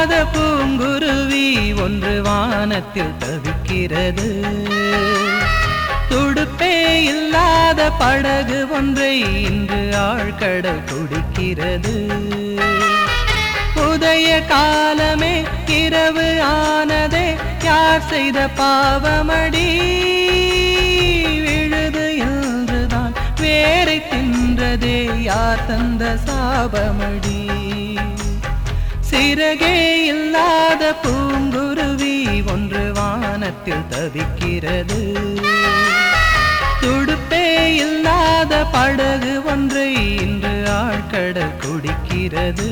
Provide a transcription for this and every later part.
இல்லாத பூங்குருவி ஒன்று வானத்தில் தவிக்கிறது துடுப்பே இல்லாத படகு ஒன்றை இன்று ஆழ்கடல் குடிக்கிறது உதய காலமே இரவு ஆனதே யார் செய்த பாவமடி விழுது என்றுதான் வேரை தின்றதே யார் தந்த சாபமடி சிறகே இல்லாத பூங்குருவி ஒன்று வானத்தில் தவிக்கிறது துடுப்பே இல்லாத படகு ஒன்றை இன்று ஆழ்கடல் குடிக்கிறது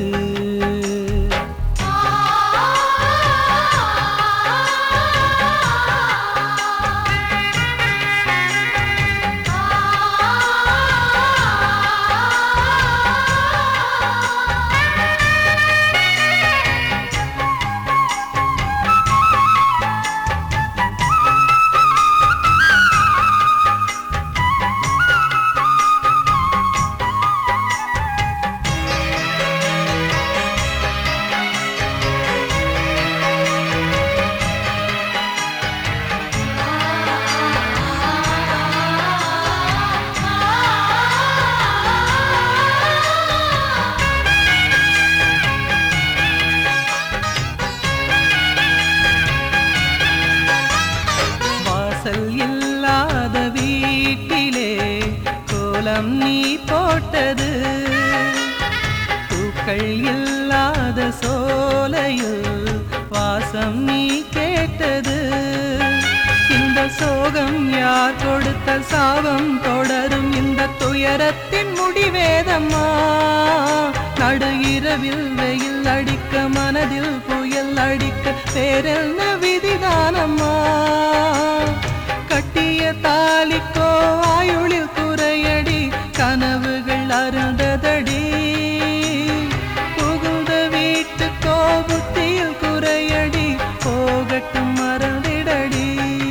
வாசல் இல்லாத வீட்டிலே கோலம் நீ போட்டது பூக்கள் இல்லாத சோலையில் வாசம் நீ கேட்டது இந்த சோகம் யார் கொடுத்த சாபம் தொடரும் இந்த துயரத்தின் முடிவேதம்மா நடு இரவில் வெயில் அடிக்க மனதில் புயல் அடிக்க வேறென்ன விதிதானம்மா கட்டிய தாலிக்கோ ஆயுளில் குறையடி கனவுகள் அருந்ததடி புகுந்த வீட்டுக்கோ புத்தியில் குறையடி போகட்டும் மறந்திடடி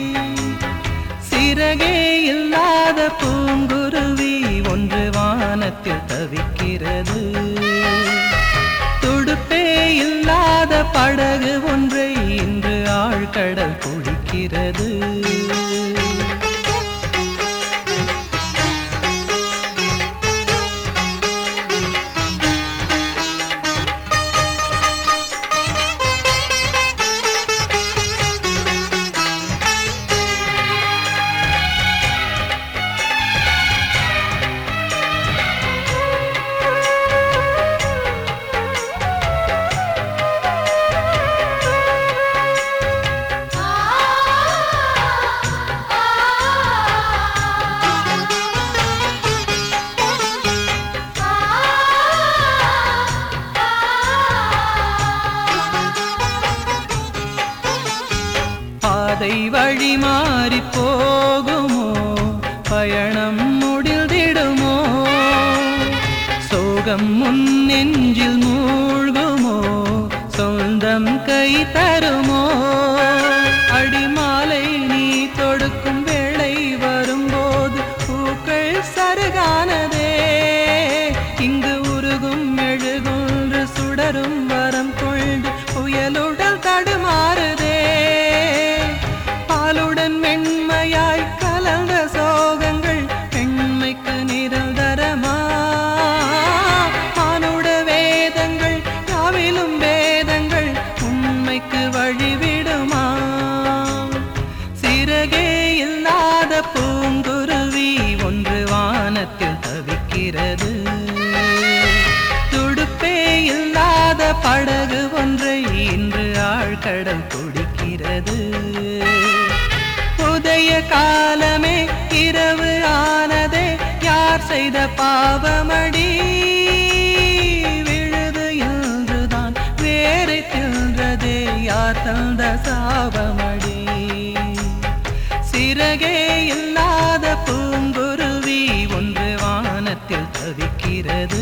சிறகே இல்லாத பூங்குருவி ஒன்று வானத்தில் தவிக்கிறது துடுப்பே இல்லாத படகு ஒன்றை இன்று ஆழ்கடல் குடிக்கிறது பாதை வழி மாறி போகுமோ பயணம் முடிந்திடுமோ சோகம் முன் நெஞ்சில் மூழ்குமோ சொந்தம் கை தருமோ அடிமாலை நீ தொடுக்கும் வேளை வரும்போது பூக்கள் சருகானதே இங்கு உருகும் மெழுகுன்று சுடரும் வரம் கொண்டு புயலுடல் தடுமாறுதே பாலுடன் மென்மையாய் கலந்த சோகங்கள் பெண்மைக்கு நிரந்தரமா மானுட வேதங்கள் யாவிலும் வேதங்கள் உண்மைக்கு வழிவிடுமா சிறகே இல்லாத பூங்குருவி ஒன்று வானத்தில் தவிக்கிறது துடுப்பே இல்லாத படகு ஒன்றை இன்று ஆழ்கடல் குடிக்கிறது உதய காலமே இரவு ஆனதே யார் செய்த பாவமடி விழுது என்றுதான் வேரை தின்றதே யார் தந்த சாபமடி சிறகே இல்லாத பூங்குருவி ஒன்று வானத்தில் தவிக்கிறது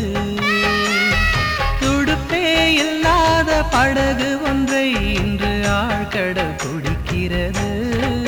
துடுப்பே இல்லாத படகு ஒன்றை இன்று ஆழ்கடல் குடிக்கிறது